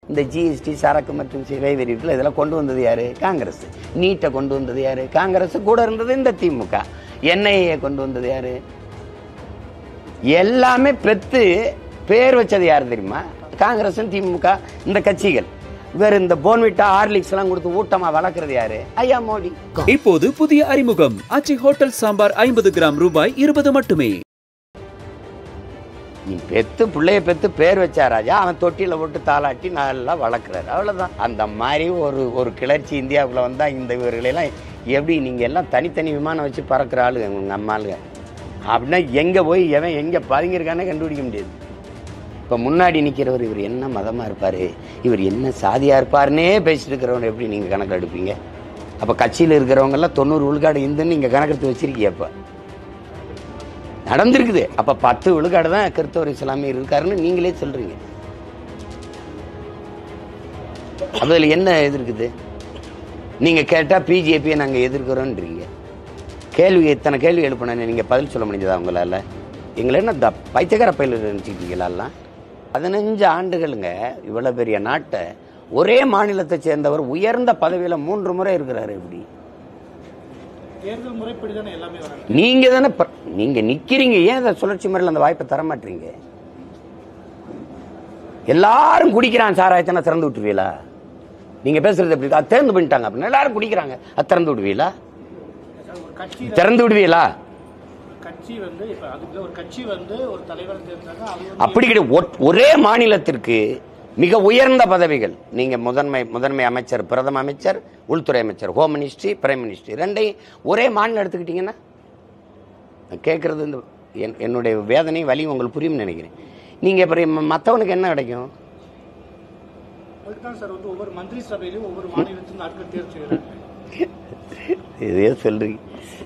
இந்த ஜிஎஸ்டி சரக்கு மற்றும் சேவை வரி இருக்குல்ல, இதெல்லாம் கொண்டு வந்தது யாரு காங்கிரஸ் நீட்டை கொண்டு வந்தது யாரு காங்கிரஸ் கூட இருந்தது இந்த திமுக என்ஐஏ கொண்டு வந்தது யாரு எல்லாமே பெத்து பேர் வச்சது யாரு தெரியுமா காங்கிரஸ் திமுக இந்த கட்சிகள் வேற இந்த போன்விட்டா ஹார்லிக்ஸ் எல்லாம் கொடுத்து ஊட்டமா வளர்க்கறது யாரு ஐயா மோடி இப்போது புதிய அறிமுகம் ஆச்சி ஹோட்டல் சாம்பார் ஐம்பது கிராம் ரூபாய் இருபது மட்டுமே நீ பெத்து பிள்ளைய பெத்து பேர் வச்சா ராஜா அவன் தொட்டியில போட்டு தாளாட்டி நல்லா வளர்க்குறாரு அவ்வளவுதான் அந்த மாதிரி ஒரு ஒரு கிளர்ச்சி இந்தியாவுக்குள்ள வந்தா இந்த இவர்களெல்லாம் எப்படி நீங்க எல்லாம் தனித்தனி விமானம் வச்சு பறக்கிற ஆளுங்க உங்க அம்மாளுங்க அப்படின்னா எங்க போய் எவன் எங்க பதுங்கிருக்கானே கண்டுபிடிக்க முடியாது இப்ப முன்னாடி நிக்கிறவர் இவர் என்ன மதமா இருப்பாரு இவர் என்ன சாதியா இருப்பாருன்னே பேசிட்டு இருக்கிறவங்க எப்படி நீங்க கணக்கு எடுப்பீங்க அப்ப கட்சியில இருக்கிறவங்க எல்லாம் தொண்ணூறு விழுக்காடு இந்துன்னு நீங்க கணக்கெடுத்து வச்சிருக்கீங்க அப்ப நடந்திருக்குது அப்ப பத்து விழுக்காடு தான் கிறிஸ்தவர் இஸ்லாமியர் இருக்காருன்னு நீங்களே சொல்றீங்க அதுல என்ன இது இருக்குது நீங்க கேட்டா பிஜேபியை நாங்க எதிர்க்கிறோன்றீங்க கேள்வி எத்தனை கேள்வி எழுப்பினேன் நீங்க பதில் சொல்ல முடிஞ்சதா உங்களால எங்களை என்ன த பைத்தியக்கார பயில நினைச்சிருக்கீங்களா எல்லாம் பதினஞ்சு ஆண்டுகளுங்க இவ்வளவு பெரிய நாட்டை ஒரே மாநிலத்தை சேர்ந்தவர் உயர்ந்த பதவியில மூன்று முறை இருக்கிறாரு எப்படி தேர்தல் முறைப்படி தானே எல்லாமே வராங்க நீங்க தானே ப- நீங்க நிக்கிறீங்க ஏன் அந்த சுழற்சி முறையில் அந்த வாய்ப்பை தர மாட்டீங்க எல்லாரும் குடிக்கிறான் சாராயத்தனை திறந்து விட்டுருவீங்களா நீங்க பேசுறது எப்படி அது திறந்து பண்ணிட்டாங்க அப்படின்னு எல்லாரும் குடிக்கிறாங்க அது திறந்து விடுவீங்களா சார், ஒரு கட்சி திறந்து விடுவீங்களா கட்சி வந்து இப்ப அதுக்கு ஒரு கட்சி வந்து ஒரு தலைவர் தேர்ந்தாங்க அது வந்து அப்படி கிடையாது ஒ- ஒரே மாநிலத்திற்கு மிக உயர்ந்த பதவிகள் நீங்க முதன்மை முதன்மை அமைச்சர் பிரதம அமைச்சர் உள்துறை அமைச்சர் ஹோம் மினிஸ்ட்ரி பிரைம் மினிஸ்ட்ரி ரெண்டையும் ஒரே மாநிலம் எடுத்துக்கிட்டீங்கன்னா நான் கேட்கறது இந்த என்- என்னுடைய வேதனை வலி உங்களுக்கு புரியும்னு நினைக்கிறேன் நீங்க அப்புறம் ம- மத்தவனுக்கு என்ன கிடைக்கும் அதுதான் சார் வந்து ஒவ்வொரு மந்திரி சபையிலும் ஒவ்வொரு மாநிலத்திலும் ஆட்கள் தேர்வு செய்யறாங்க இதே சொல்றீங்க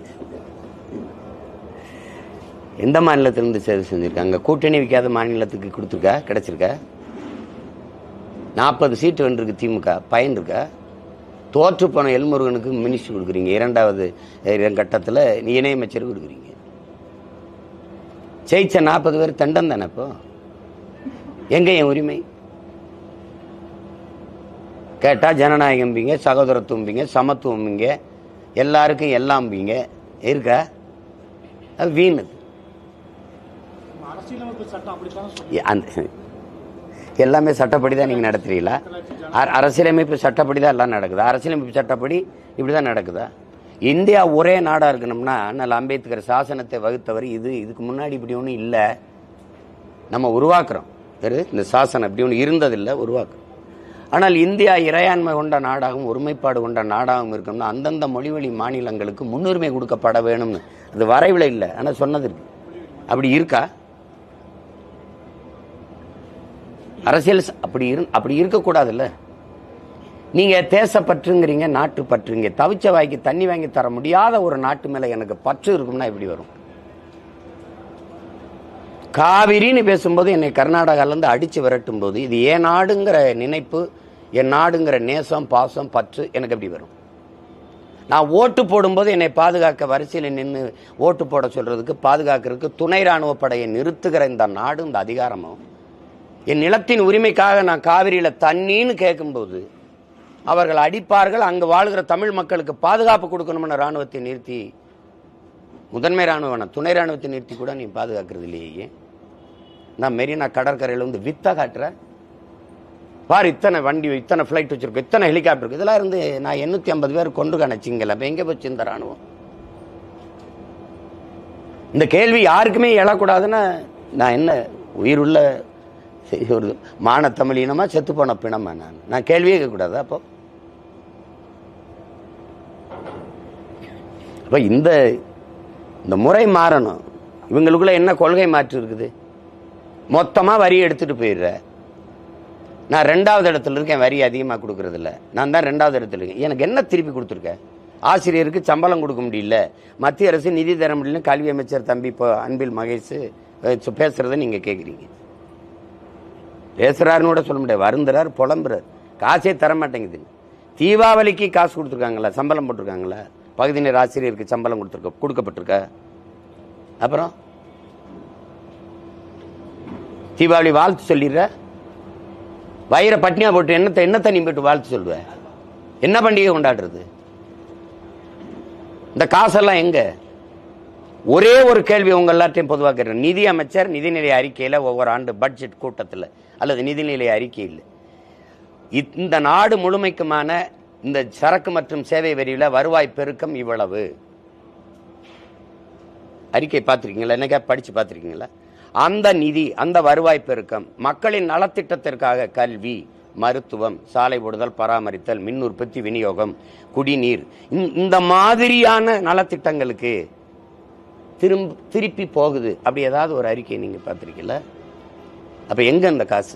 எந்த மாநிலத்திலிருந்து சேவை செஞ்சிருக்காங்க கூட்டணி வைக்காத மாநிலத்துக்கு கொடுத்துருக்கா கிடைச்சிருக்கா நாற்பது சீட்டு வென்றிருக்கு திமுக பயன் இருக்கா தோற்று போன எல்முருகனுக்கு மினிஸ்டர் கொடுக்குறீங்க இரண்டாவது அஹ், கட்டத்துல இணையமைச்சர் கொடுக்குறீங்க ஜெயிச்ச நாற்பது பேர் தண்டம் தானே இப்போ எங்க என் உரிமை கேட்டா ஜனநாயகம்பிங்க சகோதரத்துவம்பிங்க சமத்துவம்பிங்க எல்லாருக்கும் எல்லாம்பிங்க இருக்கா அது வீணது நம்ம அரசியலமைப்பு சட்டம் அப்படித்தான் சொல்லி எ- அந்த எல்லாமே சட்டப்படி தான் நீங்கள் நடத்துறீங்களா அர- அரசியலமைப்பு சட்டப்படி தான் எல்லாம் நடக்குதா அரசியலமைப்பு சட்டப்படி இப்படி தான் நடக்குதா இந்தியா ஒரே நாடாக இருக்கணும்னா நல்ல அம்பேத்கர் சாசனத்தை வகுத்தவர் இது இதுக்கு முன்னாடி இப்படி ஒன்றும் இல்லை நம்ம உருவாக்குறோம் வேறு இந்த சாசனம் இப்படி ஒன்று இருந்ததில்லை உருவாக்குறோம் ஆனால் இந்தியா இறையாண்மை கொண்ட நாடாகவும் ஒருமைப்பாடு கொண்ட நாடாகவும் இருக்கணும்னா அந்தந்த மொழிவழி மாநிலங்களுக்கு முன்னுரிமை கொடுக்கப்பட வேணும்னு அது வரைவில் இல்லை ஆனால் சொன்னது இருக்கு அப்படி இருக்கா அரசியல் ச- அப்படி இரு அப்படி இருக்கக்கூடாதுல்ல நீங்க தேசப்பற்றுங்கிறீங்க நாட்டு பற்றுங்க தவிச்ச வாய்க்கு தண்ணி வாங்கி தர முடியாத ஒரு நாட்டு மேல எனக்கு பற்று இருக்கும்னா எப்படி வரும் காவிரின்னு பேசும்போது என்னை கர்நாடகால இருந்து அடிச்சு விரட்டும் போது இது என் நாடுங்கிற நினைப்பு என் நாடுங்கிற நேசம் பாசம் பற்று எனக்கு எப்படி வரும் நான் ஓட்டு போடும்போது என்னை பாதுகாக்க வரிசையில் நின்று ஓட்டு போட சொல்றதுக்கு பாதுகாக்கிறதுக்கு துணை ராணுவ படையை நிறுத்துகிற இந்த நாடு இந்த அதிகாரமும் என் நிலத்தின் உரிமைக்காக நான் காவிரியில தண்ணின்னு கேட்கும்போது அவர்கள் அடிப்பார்கள் அங்கு வாழ்கிற தமிழ் மக்களுக்கு பாதுகாப்பு கொடுக்கணும்னு ராணுவத்தை நிறுத்தி முதன்மை ராணுவம் வேணாம், துணை ராணுவத்தை நிறுத்தி கூட நீ பாதுகாக்கிறது இல்லையே நான் மெரினா கடற்கரையில் வந்து வித்த காட்டுறேன் பாரு இத்தனை வண்டி இத்தனை ஃப்ளைட் வச்சிருக்கோம் இத்தனை ஹெலிகாப்டர் இருக்கு இதெல்லாம் இருந்து நான் எண்ணூத்தி ஐம்பது பேர் கொண்டு கணச்சிங்கல அப்ப எங்க போச்சு இந்த ராணுவம் இந்த கேள்வி யாருக்குமே எழக்கூடாதுன்னா நான் என்ன உயிருள்ள ஒரு மான தமிழ் இனமா செத்து போன பிணமா நான் நான் கேள்வியே கேட்கக்கூடாது அப்போ அப்ப இந்த இந்த முறை மாறணும் இவங்களுக்குள்ள என்ன கொள்கை மாற்று இருக்குது மொத்தமா வரி எடுத்துட்டு போயிடுற நான் ரெண்டாவது இடத்துல இருக்கேன் வரி அதிகமாக கொடுக்கறது இல்ல நான் தான் ரெண்டாவது இடத்துல இருக்கேன் எனக்கு என்ன திருப்பி கொடுத்துருக்க ஆசிரியருக்கு சம்பளம் கொடுக்க முடியல மத்திய அரசு நிதி தர முடியலன்னு கல்வி அமைச்சர் தம்பி இப்போ அன்பில் மகேஷ் அஹ், சு- பேசுறதை நீங்க கேட்குறீங்க பேசுறாருன்னு கூட சொல்ல முடியாது வருந்துறார் புலம்புறார் காசே தர மாட்டேங்குது தீபாவளிக்கு காசு கொடுத்துருக்காங்களா சம்பளம் போட்டிருக்காங்களா பகுதி நேர ஆசிரியருக்கு சம்பளம் கொடுத்துருக்க கொடுக்கப்பட்டிருக்க அப்புறம் தீபாவளி வாழ்த்து சொல்லிடுற வயிறை பட்னியா போட்டு என்னத்தை என்னத்தை நீ போட்டு வாழ்த்து சொல்லுவ என்ன பண்டிகை கொண்டாடுறது இந்த காசெல்லாம் எங்க ஒரே ஒரு கேள்வி உங்க எல்லாத்தையும் பொதுவாக கேட்கிறேன் நிதி அமைச்சர் நிதிநிலை அறிக்கையில ஒவ்வொரு ஆண்டு பட்ஜெட் கூட்டத்தில் அல்லது நிதிநிலை அறிக்கையில் இந்த நாடு முழுமைக்குமான இந்த சரக்கு மற்றும் சேவை வரியில வருவாய் பெருக்கம் இவ்வளவு அறிக்கை பார்த்துருக்கீங்களா என்னக்கா படிச்சு பார்த்துருக்கீங்களா அந்த நிதி அந்த வருவாய் பெருக்கம் மக்களின் நலத்திட்டத்திற்காக கல்வி மருத்துவம் சாலை போடுதல் பராமரித்தல் மின் உற்பத்தி விநியோகம் குடிநீர் இந்த- இந்த மாதிரியான நலத்திட்டங்களுக்கு திரும்ப திருப்பி போகுது அப்படி ஏதாவது ஒரு அறிக்கை நீங்க பார்த்துருக்கீங்களா அப்ப எங்க அந்த காசு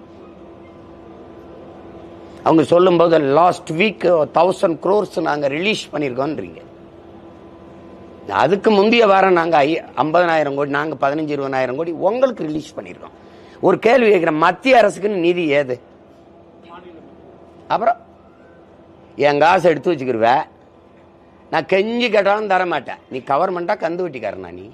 அவங்க சொல்லும்போது லாஸ்ட் வீக் தௌசண்ட் க்ரோர்ஸ் நாங்க ரிலீஸ் பண்ணியிருக்கோன்றீங்க அதுக்கு முந்தைய வாரம் நாங்க ஐ- 50000 கோடி நாங்க பதினஞ்சு இருபதாயிரம் கோடி உங்களுக்கு ரிலீஸ் பண்ணியிருக்கோம் ஒரு கேள்வி கேட்கிறேன் மத்திய அரசுக்குன்னு நிதி ஏது அப்புறம் என் காசை எடுத்து வச்சுக்கிருவ நான் கெஞ்சி கேட்டாலும் தர மாட்டேன் நீ கவர்மெண்டா கந்து வெட்டிக்காரனா நீ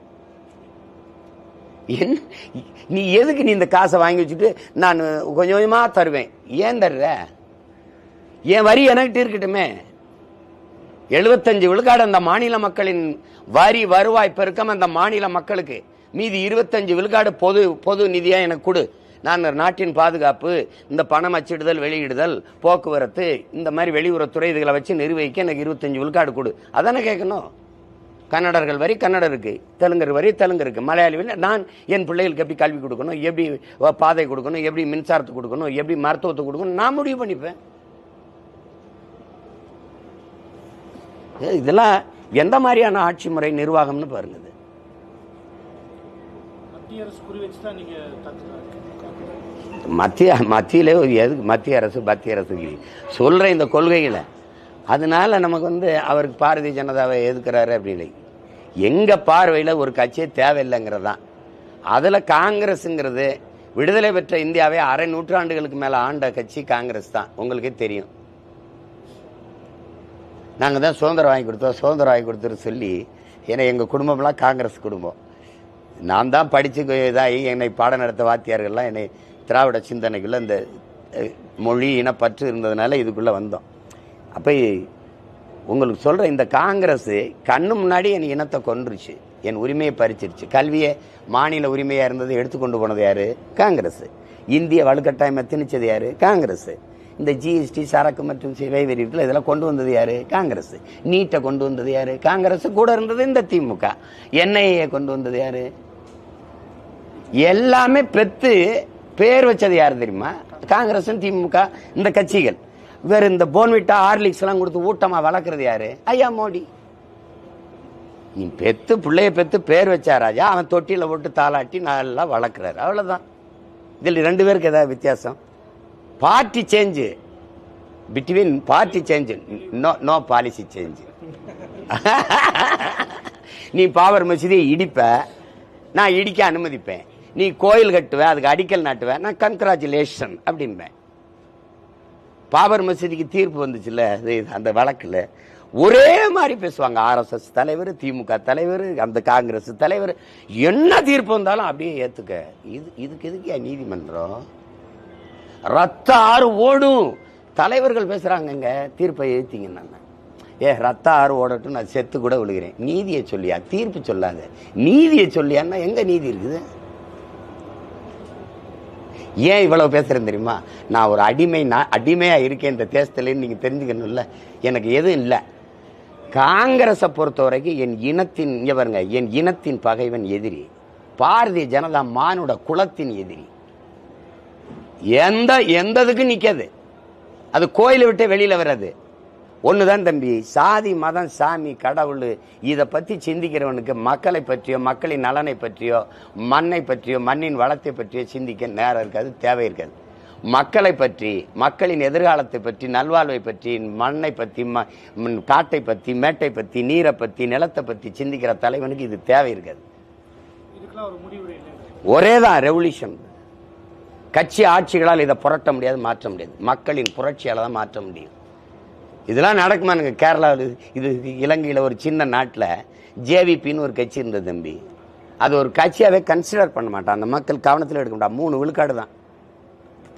என்ன நீ எதுக்கு நீ இந்த காசை வாங்கி வச்சுட்டு நான் கொஞ்சம் கொஞ்சமா தருவேன் ஏன் தர்ற என் வரி எனக்கிட்ட இருக்கட்டுமே எழுபத்தஞ்சு விழுக்காடு அந்த மாநில மக்களின் வரி வருவாய் பெருக்கம் அந்த மாநில மக்களுக்கு மீதி இருபத்தஞ்சு விழுக்காடு பொது பொது நிதியா எனக்கு கொடு நான் நாட்டின் பாதுகாப்பு இந்த பணம் அச்சிடுதல் வெளியிடுதல் போக்குவரத்து இந்த மாதிரி வெளியுறவுத்துறை இதுகளை வச்சு நிர்வகிக்க எனக்கு இருபத்தஞ்சு விழுக்காடு கொடு அதானே கேட்கணும் கன்னடர்கள் வரி கன்னடருக்கு தெலுங்கர் வரி தெலுங்கருக்கு மலையாளி வரி நான் என் பிள்ளைகளுக்கு எப்படி கல்வி கொடுக்கணும் எப்படி பாதை கொடுக்கணும் எப்படி மின்சாரத்துக்கு கொடுக்கணும் எப்படி மருத்துவத்துக்கு கொடுக்கணும் நான் முடிவு பண்ணிப்பேன் ஏ, இதெல்லாம் எந்த மாதிரியான ஆட்சி முறை நிர்வாகம்னு பாருங்க இது. மத்திய அரசு குறி வச்சு தான் நீங்க தாக்குறாங்க மத்திய மத்தியிலே ஒரு எதுக்கு மத்திய அரசு மத்திய அரசு சொல்ற இந்த கொள்கைகளை அதனால நமக்கு வந்து அவருக்கு பாரதிய ஜனதாவை எதுக்குறாரு அப்படின்னு எங்க பார்வையில ஒரு கட்சியே தேவையில்லைங்கிறதான் அதுல காங்கிரஸ்ங்கிறது விடுதலை பெற்ற இந்தியாவை அரை நூற்றாண்டுகளுக்கு மேல ஆண்ட கட்சி காங்கிரஸ் தான் உங்களுக்கே தெரியும் நாங்கள் தான் சுதந்திரம் வாங்கி கொடுத்தோம் சுதந்திரம் வாங்கி கொடுத்துரு சொல்லி ஏன்னா எங்கள் குடும்பம்லாம் காங்கிரஸ் குடும்பம் நான் தான் படித்து இதாகி என்னை பாடம் நடத்த வாத்தியார்கள்லாம் என்னை திராவிட சிந்தனைக்குள்ள இந்த அஹ், மொழி இனப்பற்று இருந்ததுனால இதுக்குள்ளே வந்தோம் அப்போ உங்களுக்கு சொல்கிற இந்த காங்கிரஸ் கண்ணு முன்னாடி என் இனத்தை கொன்றுச்சு என் உரிமையை பறிச்சிருச்சு கல்வியை மாநில உரிமையாக இருந்தது எடுத்துக்கொண்டு போனது யாரு காங்கிரஸ் இந்திய வலுக்கட்டாயமா திணிச்சது யாரு காங்கிரஸ் இந்த ஜிஎஸ்டி சரக்கு மற்றும் சிவை வரி இருக்குல்ல இதெல்லாம் கொண்டு வந்தது யாரு காங்கிரஸ் நீட்டை கொண்டு வந்தது யாரு காங்கிரஸ் கூட இருந்தது இந்த திமுக என்ஐஏ கொண்டு வந்தது யாரு எல்லாமே பெத்து பேர் வச்சது யாரு தெரியுமா காங்கிரஸ் திமுக இந்த கட்சிகள் வேற இந்த போன்விட்டா ஹார்லிக்ஸ் எல்லாம் கொடுத்து ஊட்டமா வளர்க்கறது யாரு ஐயா மோடி நீ பெத்து பிள்ளைய பெத்து பேர் வச்சா ராஜா அவன் தொட்டியில போட்டு தாளாட்டி நல்லா வளர்க்குறாரு அவ்வளவுதான் இதில் ரெண்டு பேருக்கு ஏதாவது வித்தியாசம் party change between party change no no policy change நீ பாவர் மசூதியை இடிப்ப நான் இடிக்க அனுமதிப்பேன் நீ கோயில் கட்டுவ அதுக்கு அடிக்கல் நாட்டுவ நான் கன்கிராச்சுலேஷன் அப்படிம்பேன் பாபர் மசூதிக்கு தீர்ப்பு வந்துச்சுல்ல அது அந்த வழக்குல ஒரே மாதிரி பேசுவாங்க ஆர்எஸ்எஸ் தலைவர் திமுக தலைவர் அந்த காங்கிரஸ் தலைவர் என்ன தீர்ப்பு வந்தாலும் அப்படியே ஏத்துக்க இது இதுக்கு எதுக்கு நீதிமன்றம் ரத்த ஆறு ஓடும் தலைவர்கள் பேசுறாங்கங்க தீர்ப்பை ஏத்தீங்கன்னா ஏ ரத்த ஆறு ஓடட்டும் நான் செத்து கூட விழுகிறேன் நீதியை சொல்லியா தீர்ப்பு சொல்லாத நீதியை சொல்லியான்னா எங்க நீதி இருக்குது ஏன் இவ்வளவு பேசுறேன் தெரியுமா நான் ஒரு அடிமை நான் அடிமையா இருக்கேன் இந்த தேசத்துலன்னு நீங்க தெரிஞ்சுக்கணும்ல எனக்கு எதுவும் இல்லை காங்கிரஸை பொறுத்த வரைக்கும் என் இனத்தின் இங்க பாருங்க என் இனத்தின் பகைவன் எதிரி பாரதிய ஜனதா மானுட குலத்தின் எதிரி எந்த எந்த இதுக்கும் நிக்காது அது கோயிலை விட்டு வெளியில வராது ஒண்ணுதான் தம்பி சாதி மதம் சாமி கடவுள் இதை பத்தி சிந்திக்கிறவனுக்கு மக்களை பற்றியோ மக்களின் நலனை பற்றியோ மண்ணை பற்றியோ மண்ணின் வளத்தை பற்றியோ சிந்திக்க நேரம் இருக்காது தேவை இருக்காது மக்களை பற்றி மக்களின் எதிர்காலத்தை பற்றி நல்வாழ்வை பற்றி மண்ணை பற்றி ம- ம், காட்டை பற்றி மேட்டை பற்றி நீரை பற்றி நிலத்தை பற்றி சிந்திக்கிற தலைவனுக்கு இது தேவை இருக்காது இதுக்கெல்லாம் ஒரு முடிவு இல்லை ஒரே தான் ரெவல்யூஷன் கட்சி ஆட்சிகளால் இதை புரட்ட முடியாது மாற்ற முடியாது மக்களின் புரட்சியால தான் மாற்ற முடியும் இதெல்லாம் நடக்குமானுங்க கேரளாவில் இது இலங்கையில் ஒரு சின்ன நாட்டில் ஜேவிபின்னு ஒரு கட்சி இருந்தது தம்பி அது ஒரு கட்சியாவே கன்சிடர் பண்ண மாட்டான் அந்த மக்கள் கவனத்தில் எடுக்க மாட்டான் மூணு விழுக்காடு தான்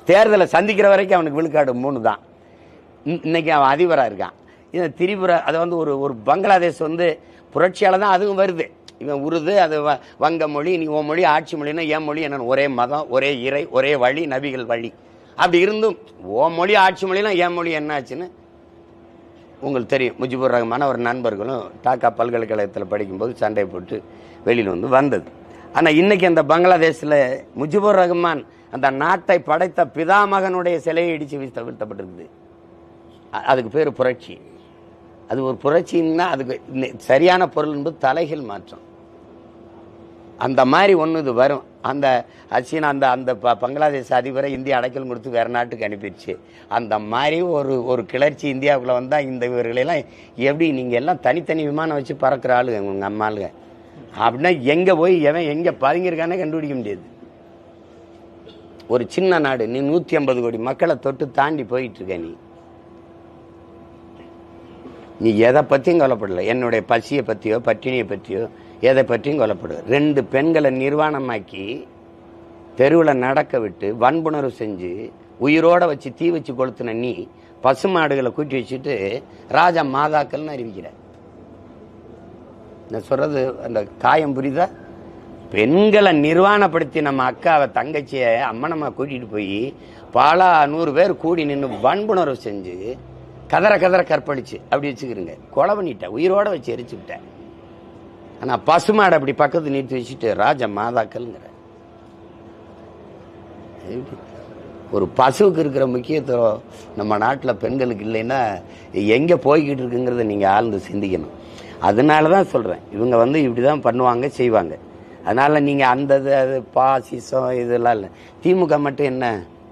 தேர்தலை சந்திக்கிற வரைக்கும் அவனுக்கு விழுக்காடு மூணு தான் இன்- இன்னைக்கு அவன் அதிபராக இருக்கான் இந்த திரிபுரா அது வந்து ஒரு ஒரு பங்களாதேஷ் வந்து புரட்சியால தான் அதுவும் வருது இவன் உருது அது வ- வங்க மொழி நீ உன் மொழி ஆட்சி மொழின்னா என் மொழி என்னன்னு ஒரே மதம் ஒரே இறை ஒரே வழி நபிகள் வழி அப்படி இருந்தும் உன் மொழி ஆட்சி மொழினா என் மொழி என்னாச்சுன்னு உங்களுக்கு தெரியும் முஜிபுர் ரஹ்மான ஒரு நண்பர்களும் டாக்கா பல்கலைக்கழகத்தில் படிக்கும்போது சண்டை போட்டு வெளியில் வந்து வந்தது ஆனால் இன்னைக்கு அந்த பங்களாதேஷில் முஜிபுர் ரஹ்மான் அந்த நாட்டை படைத்த பிதாமகனுடைய சிலையை இடித்து வீழ்த்த வீழ்த்தப்பட்டிருக்குது அ- அதுக்கு பேர் புரட்சி அது ஒரு புரட்சின்னா அதுக்கு நெ- சரியான பொருள் என்பது தலைகள் மாற்றம் அந்த மாதிரி ஒன்று இது வரும் அந்த சீனா அந்த அந்த ப- பங்களாதேஷ் அதிபரை இந்தியா அடைக்கல் கொடுத்து வேற நாட்டுக்கு அனுப்பிடுச்சு அந்த மாதிரி ஒரு ஒரு கிளர்ச்சி இந்தியாவுக்குள்ள வந்தால் இந்த இவர்களெல்லாம் எப்படி நீங்கள் எல்லாம் தனித்தனி விமானம் வச்சு பறக்கிற ஆளுங்க உங்கள் அம்மாளுங்க அப்படின்னா எங்கே போய் எவன் எங்கே பதுங்கியிருக்கானே கண்டுபிடிக்க முடியாது ஒரு சின்ன நாடு நீ நூற்றி ஐம்பது கோடி மக்களை தொட்டு தாண்டி போயிட்டு இருக்க நீ நீ எதை பற்றியும் கவலைப்படல என்னுடைய பசியை பற்றியோ பட்டினியை பற்றியோ எதை பற்றியும் கவலைப்படு ரெண்டு பெண்களை நிர்வாணமாக்கி தெருவில் நடக்க விட்டு வன்புணர்வு செஞ்சு உயிரோட வச்சு தீ வச்சு கொளுத்துன நீ பசுமாடுகளை கூட்டி வச்சுட்டு ராஜா மாதாக்கள்னு அறிவிக்கிற நான் சொல்றது அந்த காயம் புரியுதா பெண்களை நிர்வாணப்படுத்தி நம்ம அக்காவை தங்கச்சியை அம்மனம்மா கூட்டிட்டு போய் பாலா நூறு பேர் கூடி நின்று வன்புணர்வு செஞ்சு கதற கதற கற்பழிச்சு அப்படி வச்சுக்கிறீங்க கொலை பண்ணிட்டேன் உயிரோட வச்சு எரிச்சு விட்டேன் ஆனா பசுமாடை அப்படி பக்கத்து நிறுத்தி வச்சுட்டு ராஜ மாதாக்கள்ங்கிற எப்படி? ஒரு பசுவுக்கு இருக்கிற முக்கியத்துவம் நம்ம நாட்டில் பெண்களுக்கு இல்லைன்னா எங்கே போய்கிட்டு இருக்குங்கிறத நீங்கள் ஆழ்ந்து சிந்திக்கணும் அதனால தான் சொல்கிறேன் இவங்க வந்து இப்படி தான் பண்ணுவாங்க செய்வாங்க அதனால் நீங்கள் அந்த இது அது பாசிசம் இதெல்லாம் இல்லை திமுக மட்டும் என்ன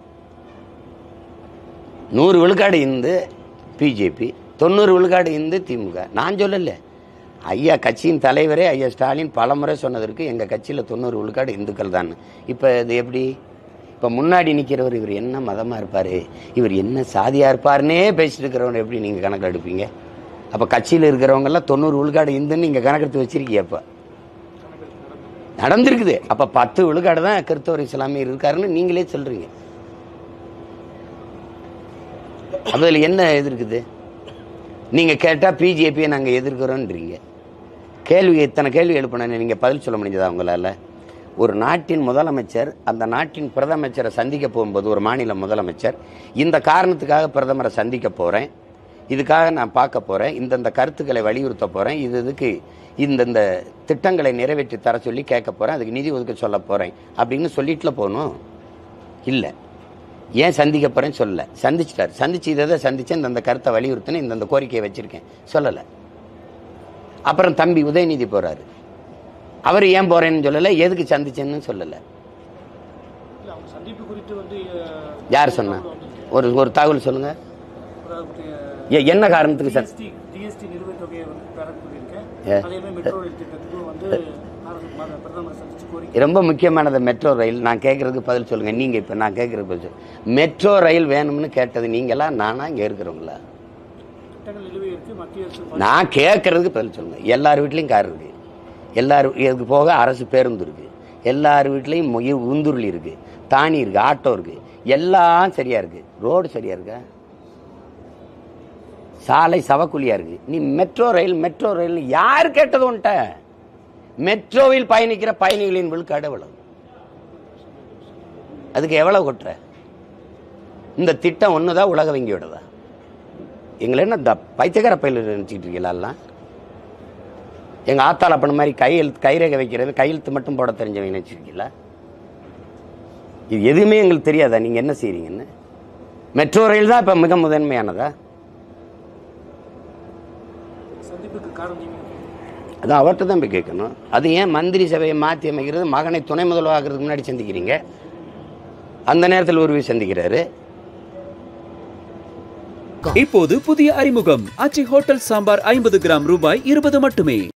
நூறு விழுக்காடு இந்து பிஜேபி தொண்ணூறு விழுக்காடு இந்து திமுக நான் சொல்லல ஐயா கட்சியின் தலைவரே ஐயா ஸ்டாலின் பலமுறை சொன்னதற்கு எங்கள் கட்சியில் தொண்ணூறு விழுக்காடு இந்துக்கள் தான் இப்போ இது எப்படி இப்போ முன்னாடி நிற்கிறவர் இவர் என்ன மதமாக இருப்பார் இவர் என்ன சாதியாக இருப்பாருன்னே பேசிட்டு இருக்கிறவங்க எப்படி நீங்கள் கணக்கு எடுப்பீங்க அப்போ கட்சியில் இருக்கிறவங்கெல்லாம் தொண்ணூறு விழுக்காடு இந்துன்னு நீங்கள் கணக்கெடுத்து வச்சிருக்கீங்க அப்போ நடந்திருக்குது அப்போ பத்து விழுக்காடு தான் கிறிஸ்தவர் இஸ்லாமியர் இருக்காருன்னு நீங்களே சொல்கிறீங்க அதில் என்ன இது இருக்குது நீங்கள் கேட்டால் பிஜேபியை நாங்கள் எதிர்க்கிறோன்றீங்க கேள்வி இத்தனை கேள்வி எழுப்பின நீங்கள் பதில் சொல்ல முடிஞ்சதா உங்களால் ஒரு நாட்டின் முதலமைச்சர் அந்த நாட்டின் பிரதமச்சரை சந்திக்க போகும்போது ஒரு மாநில முதலமைச்சர் இந்த காரணத்துக்காக பிரதமரை சந்திக்க போகிறேன் இதுக்காக நான் பார்க்க போகிறேன் இந்தந்த கருத்துக்களை வலியுறுத்த போகிறேன் இது இதுக்கு இந்தந்த திட்டங்களை நிறைவேற்றி தர சொல்லி கேட்க போகிறேன் அதுக்கு நிதி ஒதுக்க சொல்ல போகிறேன் அப்படின்னு சொல்லிட்டுல போகணும் இல்லை ஏன் சந்திக்க போறேன்னு சொல்லல சந்திச்சிட்டார் சந்திச்சு இதை இதை சந்திச்சு இந்த கருத்தை வலியுறுத்தினேன் இந்த கோரிக்கையை வச்சிருக்கேன் சொல்லலை அப்புறம் தம்பி உதயநிதி போறாரு அவர் ஏன் போறேன்னு சொல்லலை எதுக்கு சந்திச்சேன்னு சொல்லலை இல்ல அவங்க சந்திப்பு குறித்து வந்து அஹ், யார் சொன்னா ஒரு ஒரு தகவல் சொல்லுங்க அதாவது ஏ, என்ன காரணத்துக்கு சார் ஜிஎஸ்டி ஜிஎஸ்டி நிலுவைத் தொகையை வந்து பெற சொல்லியிருக்கேன் ஏ. அதே மாதிரி மெட்ரோ ரயில் திட்டத்துக்கும் வந்து பாரத மாத பிரதமரை சந்திச்சு கோரிக்கை ரொம்ப முக்கியமானது மெட்ரோ ரயில் நான் கேட்கறதுக்கு பதில் சொல்லுங்க நீங்க இப்ப நான் கேட்கறதுக்கு பதில் சொல்லுங்க மெட்ரோ ரயில் வேணும்னு கேட்டது நீங்களா நானா இங்க இருக்கிறவங்களா திட்டங்கள் நிலுவை இருக்கு மத்திய அரசு நான் கேட்கறதுக்கு பதில் சொல்லுங்க எல்லார் வீட்லயும் கார் இருக்கு எல்லார் இதுக்கு போக அரசு பேருந்து இருக்கு எல்லார் வீட்லயும் மு- உந்துருளி இருக்கு தானி இருக்கு ஆட்டோ இருக்கு எல்லாம் சரியா இருக்கு ரோடு சரியா இருக்கா சாலை சவக்குழியா இருக்கு நீ மெட்ரோ ரயில் மெட்ரோ ரயில் யார் கேட்டது உன்ட்ட மெட்ரோவில் பயணிக்கிற பயணிகளின் விழுக்காடு எவ்வளவு அதுக்கு எவ்வளவு கொட்டுற இந்த திட்டம் ஒண்ணுதான் உலக வங்கியோடதா எங்களை என்ன இந்த பைத்தியக்கார பயில நினச்சிக்கிட்டு இருக்கீங்களா எல்லாம் எங்க ஆத்தால பண்ண மாதிரி கையெழுத்து கைரேகை வைக்கிறது கையெழுத்து மட்டும் போட தெரிஞ்சவங்க நினைச்சிருக்கீங்களா இது எதுவுமே எங்களுக்கு தெரியாதா நீங்க என்ன செய்றீங்கன்னு மெட்ரோ ரயில் தான் இப்ப மிக முதன்மையானதா சந்திப்புக்கு காரணம் நீங்க அது அவர்கிட்ட தான் போய் கேட்கணும் அது ஏன் மந்திரி சபையை மாற்றி அமைக்கிறது மகனை துணை முதல்வராகிறதுக்கு முன்னாடி சந்திக்கிறீங்க அந்த நேரத்தில் உருவி சந்திக்கிறாரு இப்போது புதிய அறிமுகம் ஆச்சி ஹோட்டல் சாம்பார் ஐம்பது கிராம் ரூபாய் இருபது மட்டுமே